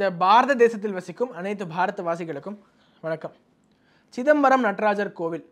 இந்த பாரத தேசத்தில் வசிக்கும் அனைத்து பாரத வாசிகளுக்கும் வணக்கம் சிதம்பரம் நடராஜர் கோவில்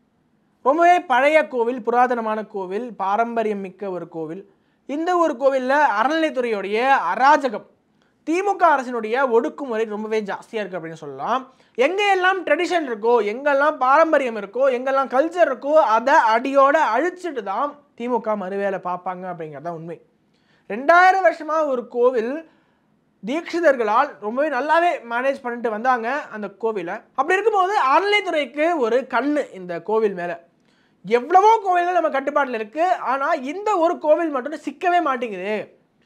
ரொம்பவே பழைய கோவில் புராதனமான கோவில் பாரம்பரியம் மிக்க ஒரு கோவில் இந்த ஒரு கோவிலில் அறநிலைத்துறையுடைய அராஜகம் திமுக அரசினுடைய ஒடுக்குமுறை ரொம்பவே ஜாஸ்தியாக இருக்குது அப்படின்னு சொல்லலாம் எங்கெல்லாம் ட்ரெடிஷன் இருக்கோ எங்கெல்லாம் பாரம்பரியம் இருக்கோ எங்கெல்லாம் கல்ச்சர் இருக்கோ அதை அடியோட அழிச்சிட்டு தான் திமுக மறுவேலை பார்ப்பாங்க அப்படிங்கிறது தான் உண்மை ரெண்டாயிரம் வருஷமாக ஒரு கோவில் தீட்சிதர்களால் ரொம்பவே நல்லாவே மேனேஜ் பண்ணிட்டு வந்தாங்க அந்த கோவிலை அப்படி இருக்கும்போது அறநிலைத்துறைக்கு ஒரு கண்ணு இந்த கோவில் மேலே எவ்வளவோ கோவில்கள் நம்ம கட்டுப்பாட்டில் இருக்குது ஆனால் இந்த ஒரு கோவில் மட்டும் சிக்கவே மாட்டேங்குது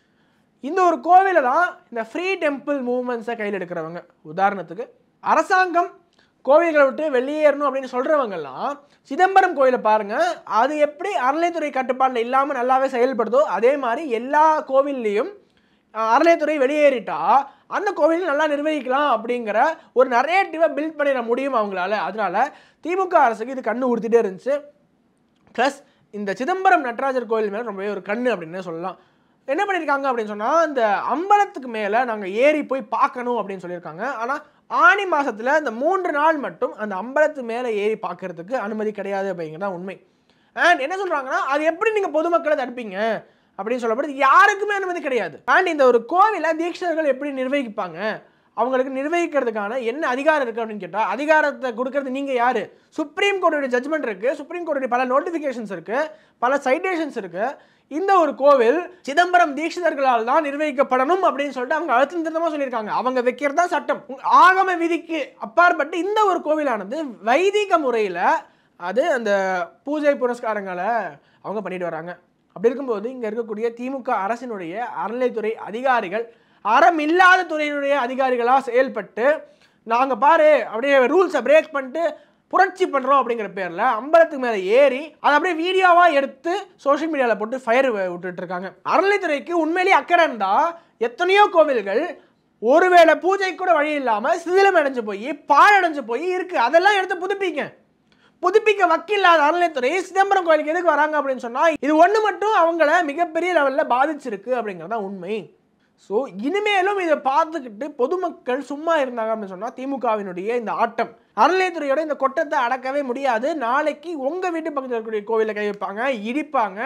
இந்த ஒரு கோவிலை தான் இந்த ஃப்ரீ டெம்பிள் மூவ்மெண்ட்ஸை கையில் எடுக்கிறவங்க உதாரணத்துக்கு அரசாங்கம் கோவில்களை விட்டு வெளியேறணும் அப்படின்னு சொல்கிறவங்கெல்லாம் சிதம்பரம் கோயிலை பாருங்கள் அது எப்படி அறநிலைத்துறை கட்டுப்பாட்டில் இல்லாமல் நல்லாவே செயல்படுதோ அதே மாதிரி எல்லா கோவில்லையும் அஹ், அறநிலைத்துறை வெளியேறிட்டா அந்த கோவில் நல்லா நிர்வகிக்கலாம் அப்படிங்கிற ஒரு நரேட்டிவை பில்ட் பண்ணிட முடியும் அவங்களால அதனால திமுக அரசுக்கு இது கண்ணு உறுத்திட்டே இருந்துச்சு ப்ளஸ் இந்த சிதம்பரம் நடராஜர் கோயில் மேலே ரொம்பவே ஒரு கண்ணு அப்படின்னு சொல்லலாம் என்ன பண்ணியிருக்காங்க அப்படின்னு சொன்னால் இந்த அம்பலத்துக்கு மேலே நாங்கள் ஏறி போய் பார்க்கணும் அப்படின்னு சொல்லியிருக்காங்க ஆனால் ஆனி மாதத்தில் இந்த மூன்று நாள் மட்டும் அந்த அம்பலத்து மேலே ஏறி பார்க்கறதுக்கு அனுமதி கிடையாது அப்படிங்கிறது உண்மை அண்ட் என்ன சொல்கிறாங்கன்னா அது எப்படி நீங்கள் பொதுமக்களை தடுப்பீங்க அப்படின்னு சொல்லப்படுது யாருக்குமே அனுமதி கிடையாது அண்ட் இந்த ஒரு கோவிலை தீட்சிதர்கள் எப்படி நிர்வகிப்பாங்க அவங்களுக்கு நிர்வகிக்கிறதுக்கான என்ன அதிகாரம் இருக்குது அப்படின்னு கேட்டால் அதிகாரத்தை கொடுக்கறது நீங்கள் யார் சுப்ரீம் கோர்ட்டுடைய ஜட்மெண்ட் இருக்குது சுப்ரீம் கோர்ட்டுடைய பல நோட்டிஃபிகேஷன்ஸ் இருக்குது பல சைட்டேஷன்ஸ் இருக்குது இந்த ஒரு கோவில் சிதம்பரம் தீட்சிதர்களால் தான் நிர்வகிக்கப்படணும் அப்படின்னு சொல்லிட்டு அவங்க அழுத்தம் திருத்தமாக சொல்லியிருக்காங்க அவங்க வைக்கிறது தான் சட்டம் ஆகம விதிக்கு அப்பாற்பட்டு இந்த ஒரு கோவிலானது வைதிக முறையில் அது அந்த பூஜை புரஸ்காரங்களை அவங்க பண்ணிட்டு வராங்க அப்படி இருக்கும்போது இங்கே இருக்கக்கூடிய திமுக அரசினுடைய அறநிலைத்துறை அதிகாரிகள் அறம் இல்லாத துறையினுடைய அதிகாரிகளாக செயல்பட்டு நாங்கள் பாரு அப்படியே ரூல்ஸை பிரேக் பண்ணிட்டு புரட்சி பண்ணுறோம் அப்படிங்கிற பேரில் அம்பலத்துக்கு மேலே ஏறி அதை அப்படியே வீடியோவாக எடுத்து சோஷியல் மீடியாவில் போட்டு ஃபயர் விட்டுட்டு இருக்காங்க அறநிலைத்துறைக்கு உண்மையிலேயே அக்கறை இருந்தால் எத்தனையோ கோவில்கள் ஒருவேளை பூஜை கூட வழி இல்லாமல் சிதிலம் அடைஞ்சு போய் பாழடைஞ்சு போய் இருக்குது அதெல்லாம் எடுத்து புதுப்பிங்க புதுப்பிக்க வக்கில்லாத அறநிலைத்துறை சிதம்பரம் கோயிலுக்கு எதுக்கு வராங்க அப்படின்னு சொன்னால் இது ஒன்று மட்டும் அவங்கள மிகப்பெரிய லெவலில் பாதிச்சிருக்கு அப்படிங்கிறது தான் உண்மை ஸோ இனிமேலும் இதை பார்த்துக்கிட்டு பொதுமக்கள் சும்மா இருந்தாங்க அப்படின்னு சொன்னால் திமுகவினுடைய இந்த ஆட்டம் அறநிலையத்துறையோட இந்த கொட்டத்தை அடக்கவே முடியாது நாளைக்கு உங்கள் வீட்டு பக்கத்தில் இருக்கக்கூடிய கோவிலில் கை வைப்பாங்க இடிப்பாங்க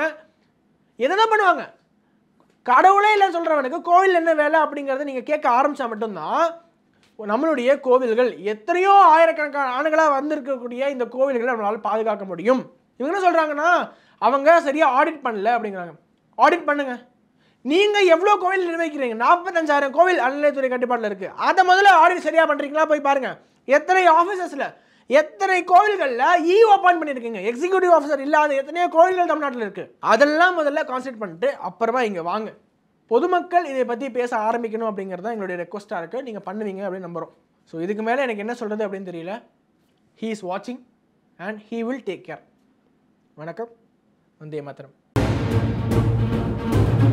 எதை பண்ணுவாங்க கடவுளே இல்லை சொல்கிறவனுக்கு கோவில் என்ன வேலை அப்படிங்கிறத நீங்கள் கேட்க ஆரம்பித்தா மட்டும்தான் நம்மளுடைய கோவில்கள் எத்தனையோ ஆயிரக்கணக்கான ஆண்டுகளாக வந்திருக்கக்கூடிய இந்த கோவில்களை நம்மளால் பாதுகாக்க முடியும் இவங்க என்ன சொல்கிறாங்கன்னா அவங்க சரியாக ஆடிட் பண்ணல அப்படிங்கிறாங்க ஆடிட் பண்ணுங்க நீங்கள் எவ்வளோ கோவில் நிர்வகிக்கிறீங்க நாற்பத்தஞ்சாயிரம் கோவில் அறநிலையத்துறை கட்டுப்பாட்டில் இருக்குது அதை முதல்ல ஆடிட் சரியாக பண்ணுறீங்களா போய் பாருங்கள் எத்தனை ஆஃபீஸஸில் எத்தனை கோவில்களில் இ அப்பாயிண்ட் பண்ணியிருக்கீங்க எக்ஸிக்யூட்டிவ் ஆஃபீஸர் இல்லாத எத்தனையோ கோவில்கள் தமிழ்நாட்டில் இருக்குது அதெல்லாம் முதல்ல கான்சென்ட் பண்ணிட்டு அப்புறமா இங்கே வாங்க பொதுமக்கள் இதை பற்றி பேச ஆரம்பிக்கணும் அப்படிங்கிறது தான் எங்களுடைய ரெக்வஸ்ட்டாக இருக்குது நீங்கள் பண்ணுவீங்க அப்படின்னு நம்புகிறோம் ஸோ இதுக்கு மேலே எனக்கு என்ன சொல்கிறது அப்படின்னு தெரியல ஹீ இஸ் வாட்சிங் and he will take care வணக்கம் வந்தே மாத்திரம்